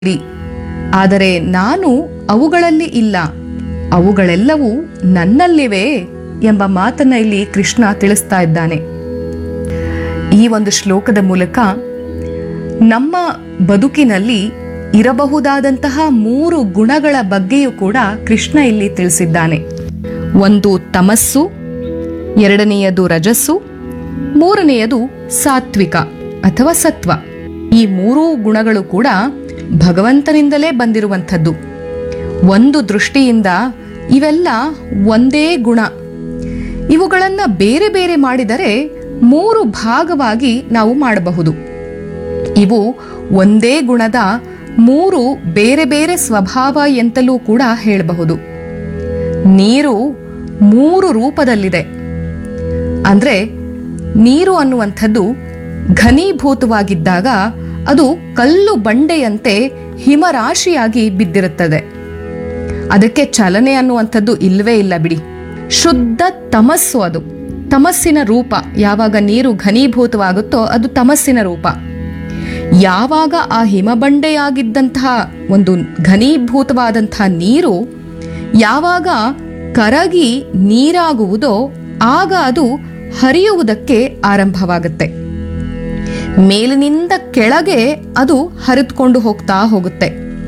ಇರಿ. ಆದರೆ ನಾನು ಅವುಗಳಲ್ಲಿ ಇಲ್ಲ ಅವುಗಳೆಲ್ಲವೂ ನನ್ನಲ್ಲಿವೆ ಎಂಬ ಮಾತನ್ನ ಇಲ್ಲಿ ಕೃಷ್ಣ ತಿಳಿಸ್ತಾ ಇದ್ದಾನೆ ಈ ಒಂದು ಶ್ಲೋಕದ ಮೂಲಕ ನಮ್ಮ ಬದುಕಿನಲ್ಲಿ ಇರಬಹುದಾದಂತಹ ಮೂರು ಗುಣಗಳ ಬಗ್ಗೆಯೂ ಕೂಡ ಕೃಷ್ಣ ಇಲ್ಲಿ ತಿಳಿಸಿದ್ದಾನೆ ಒಂದು ತಮಸ್ಸು ಎರಡನೆಯದು ರಜಸ್ಸು ಮೂರನೆಯದು ಸಾತ್ವಿಕ ಅಥವಾ ಸತ್ವ ಈ ಮೂರೂ ಗುಣಗಳು ಕೂಡ ಭಗವಂತನಿಂದಲೇ ಬಂದಿರುವಂಥದ್ದು ಒಂದು ದೃಷ್ಟಿಯಿಂದ ಇವೆಲ್ಲ ಒಂದೇ ಗುಣ ಇವುಗಳನ್ನು ಬೇರೆ ಬೇರೆ ಮಾಡಿದರೆ ಮೂರು ಭಾಗವಾಗಿ ನಾವು ಮಾಡಬಹುದು ಇವು ಒಂದೇ ಗುಣದ ಮೂರು ಬೇರೆ ಬೇರೆ ಸ್ವಭಾವ ಎಂತಲೂ ಕೂಡ ಹೇಳಬಹುದು ನೀರು ಮೂರು ರೂಪದಲ್ಲಿದೆ ಅಂದ್ರೆ ನೀರು ಅನ್ನುವಂಥದ್ದು ಘನೀಭೂತವಾಗಿದ್ದಾಗ ಅದು ಕಲ್ಲು ಬಂಡೆಯಂತೆ ಹಿಮರಾಶಿಯಾಗಿ ಬಿದ್ದಿರುತ್ತದೆ ಅದಕ್ಕೆ ಚಲನೆ ಅನ್ನುವಂಥದ್ದು ಇಲ್ಲವೇ ಇಲ್ಲ ಬಿಡಿ ಶುದ್ಧ ತಮಸ್ಸು ಅದು ತಮಸ್ಸಿನ ರೂಪ ಯಾವಾಗ ನೀರು ಘನೀಭೂತವಾಗುತ್ತೋ ಅದು ತಮಸ್ಸಿನ ರೂಪ ಯಾವಾಗ ಆ ಹಿಮಬಂಡೆಯಾಗಿದ್ದಂತಹ ಒಂದು ಘನೀಭೂತವಾದಂತಹ ನೀರು ಯಾವಾಗ ಕರಗಿ ನೀರಾಗುವುದೋ ಆಗ ಅದು ಹರಿಯುವುದಕ್ಕೆ ಆರಂಭವಾಗುತ್ತೆ ಮೇಲಿನಿಂದ ಕೆಳಗೆ ಅದು ಹರಿದುಕೊಂಡು ಹೋಗ್ತಾ ಹೋಗುತ್ತೆ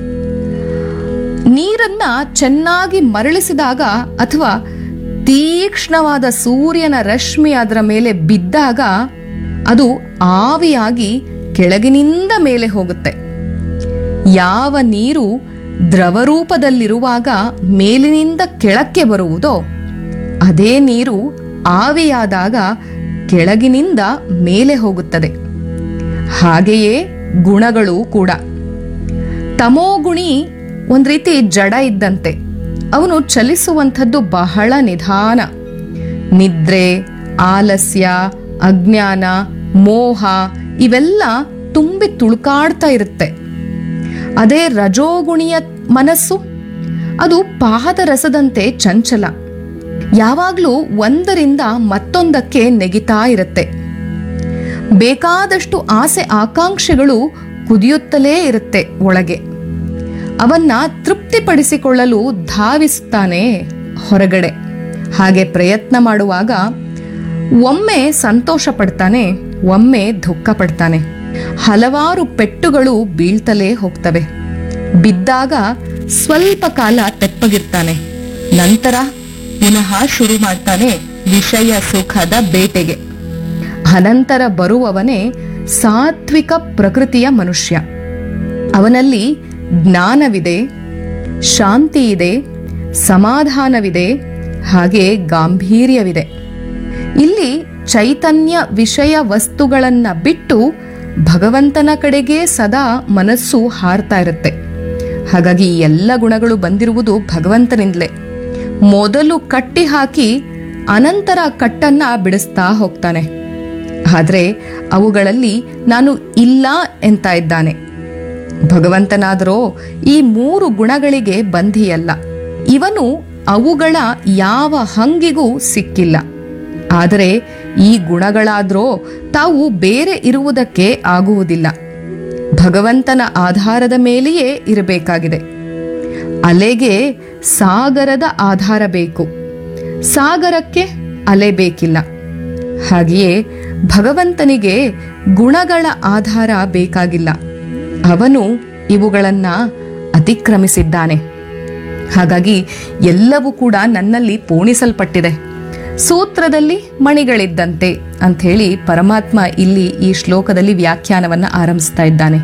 ನೀರನ್ನ ಚೆನ್ನಾಗಿ ಮರಳಿಸಿದಾಗ ಅಥವಾ ತೀಕ್ಷ್ಣವಾದ ಸೂರ್ಯನ ರಶ್ಮಿ ಅದರ ಮೇಲೆ ಬಿದ್ದಾಗ ಅದು ಆವಿಯಾಗಿ ಕೆಳಗಿನಿಂದ ಮೇಲೆ ಹೋಗುತ್ತೆ ಯಾವ ನೀರು ದ್ರವರೂಪದಲ್ಲಿರುವಾಗ ಮೇಲಿನಿಂದ ಕೆಳಕ್ಕೆ ಬರುವುದೋ ಅದೇ ನೀರು ಆವಿಯಾದಾಗ ಕೆಳಗಿನಿಂದ ಮೇಲೆ ಹೋಗುತ್ತದೆ ಹಾಗೆಯೇ ಗುಣಗಳು ಕೂಡ ತಮೋಗುಣಿ ಒಂದ್ ರೀತಿ ಜಡ ಇದ್ದಂತೆ ಅವನು ಚಲಿಸುವಂಥದ್ದು ಬಹಳ ನಿಧಾನ ನಿದ್ರೆ ಆಲಸ್ಯ ಅಜ್ಞಾನ ಮೋಹ ಇವೆಲ್ಲ ತುಂಬಿ ತುಳುಕಾಡ್ತಾ ಇರುತ್ತೆ ಅದೇ ರಜೋಗುಣಿಯ ಮನಸ್ಸು ಅದು ಪಾದರಸದಂತೆ ಚಂಚಲ ಯಾವಾಗಲೂ ಒಂದರಿಂದ ಮತ್ತೊಂದಕ್ಕೆ ನೆಗಿತಾ ಇರುತ್ತೆ ಬೇಕಾದಷ್ಟು ಆಸೆ ಆಕಾಂಕ್ಷೆಗಳು ಕುದಿಯುತ್ತಲೇ ಇರುತ್ತೆ ಒಳಗೆ ಅವನ್ನ ತೃಪ್ತಿಪಡಿಸಿಕೊಳ್ಳಲು ಧಾವಿಸುತ್ತಾನೆ ಹೊರಗಡೆ ಹಾಗೆ ಪ್ರಯತ್ನ ಮಾಡುವಾಗ ಒಮ್ಮೆ ಸಂತೋಷ ಪಡ್ತಾನೆ ಒಮ್ಮೆ ದುಃಖ ಪಡ್ತಾನೆ ಹಲವಾರು ಪೆಟ್ಟುಗಳು ಬೀಳ್ತಲೇ ಹೋಗ್ತವೆ ಬಿದ್ದಾಗ ಸ್ವಲ್ಪ ಕಾಲ ತೆಪ್ಪಗಿರ್ತಾನೆ ನಂತರ ಪುನಃ ಶುರು ಮಾಡ್ತಾನೆ ವಿಷಯ ಸುಖದ ಬೇಟೆಗೆ ಅನಂತರ ಬರುವವನೇ ಸಾತ್ವಿಕ ಪ್ರಕೃತಿಯ ಮನುಷ್ಯ ಅವನಲ್ಲಿ ಜ್ಞಾನವಿದೆ ಶಾಂತಿ ಇದೆ ಸಮಾಧಾನವಿದೆ ಹಾಗೆ ಗಾಂಭೀರ್ಯವಿದೆ ಇಲ್ಲಿ ಚೈತನ್ಯ ವಿಷಯ ವಸ್ತುಗಳನ್ನ ಬಿಟ್ಟು ಭಗವಂತನ ಕಡೆಗೆ ಸದಾ ಮನಸ್ಸು ಹಾರ್ತಾ ಇರುತ್ತೆ ಹಾಗಾಗಿ ಈ ಎಲ್ಲ ಗುಣಗಳು ಬಂದಿರುವುದು ಭಗವಂತನಿಂದಲೇ ಮೊದಲು ಕಟ್ಟಿ ಹಾಕಿ ಅನಂತರ ಕಟ್ಟನ್ನ ಬಿಡಿಸ್ತಾ ಹೋಗ್ತಾನೆ ಆದ್ರೆ ಅವುಗಳಲ್ಲಿ ನಾನು ಇಲ್ಲ ಎಂತ ಇದ್ದಾನೆ ಭಗವಂತನಾದರೋ ಈ ಮೂರು ಗುಣಗಳಿಗೆ ಬಂಧಿಯಲ್ಲ ಇವನು ಅವುಗಳ ಯಾವ ಹಂಗಿಗೂ ಸಿಕ್ಕಿಲ್ಲ ಆದರೆ ಈ ಗುಣಗಳಾದ್ರೋ ತಾವು ಬೇರೆ ಇರುವುದಕ್ಕೆ ಆಗುವುದಿಲ್ಲ ಭಗವಂತನ ಆಧಾರದ ಮೇಲೆಯೇ ಇರಬೇಕಾಗಿದೆ ಅಲೆಗೆ ಸಾಗರದ ಆಧಾರ ಬೇಕು ಸಾಗರಕ್ಕೆ ಅಲೆ ಬೇಕಿಲ್ಲ ಹಾಗೆಯೇ ಭಗವಂತನಿಗೆ ಗುಣಗಳ ಆಧಾರ ಬೇಕಾಗಿಲ್ಲ ಅವನು ಇವುಗಳನ್ನ ಅತಿಕ್ರಮಿಸಿದ್ದಾನೆ ಹಾಗಾಗಿ ಎಲ್ಲವೂ ಕೂಡ ನನ್ನಲ್ಲಿ ಪೋಣಿಸಲ್ಪಟ್ಟಿದೆ ಸೂತ್ರದಲ್ಲಿ ಮಣಿಗಳಿದ್ದಂತೆ ಅಂಥೇಳಿ ಪರಮಾತ್ಮ ಇಲ್ಲಿ ಈ ಶ್ಲೋಕದಲ್ಲಿ ವ್ಯಾಖ್ಯಾನವನ್ನ ಆರಂಭಿಸ್ತಾ ಇದ್ದಾನೆ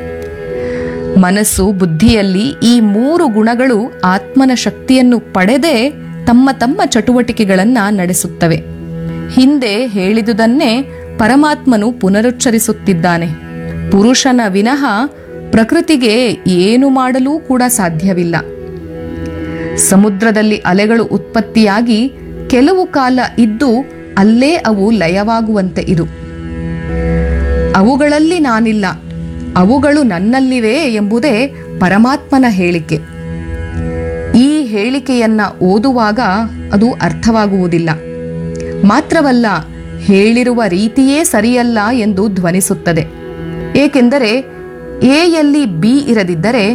ಮನಸ್ಸು ಬುದ್ಧಿಯಲ್ಲಿ ಈ ಮೂರು ಗುಣಗಳು ಆತ್ಮನ ಶಕ್ತಿಯನ್ನು ಪಡೆದೇ ತಮ್ಮ ತಮ್ಮ ಚಟುವಟಿಕೆಗಳನ್ನ ನಡೆಸುತ್ತವೆ ಹಿಂದೆ ಹೇಳಿದುದನ್ನೇ ಪರಮಾತ್ಮನು ಪುನರುಚ್ಚರಿಸುತ್ತಿದ್ದಾನೆ ಪುರುಷನ ವಿನಃ ಪ್ರಕೃತಿಗೆ ಏನು ಮಾಡಲೂ ಕೂಡ ಸಾಧ್ಯವಿಲ್ಲ ಸಮುದ್ರದಲ್ಲಿ ಅಲೆಗಳು ಉತ್ಪತ್ತಿಯಾಗಿ ಕೆಲವು ಕಾಲ ಇದ್ದು ಅಲ್ಲೇ ಅವು ಲಯವಾಗುವಂತೆ ಇದು ಅವುಗಳಲ್ಲಿ ನಾನಿಲ್ಲ ಅವುಗಳು ನನ್ನಲ್ಲಿವೆ ಎಂಬುದೇ ಪರಮಾತ್ಮನ ಹೇಳಿಕೆ ಈ ಹೇಳಿಕೆಯನ್ನ ಓದುವಾಗ ಅದು ಅರ್ಥವಾಗುವುದಿಲ್ಲ ಮಾತ್ರವಲ್ಲ ಹೇಳಿರುವ ರೀತಿಯೇ ಸರಿಯಲ್ಲ ಎಂದು ಧ್ವನಿಸುತ್ತದೆ ಏಕೆಂದರೆ ಎ ಯಲ್ಲಿ ಬಿ ಇರದಿದ್ದರೆ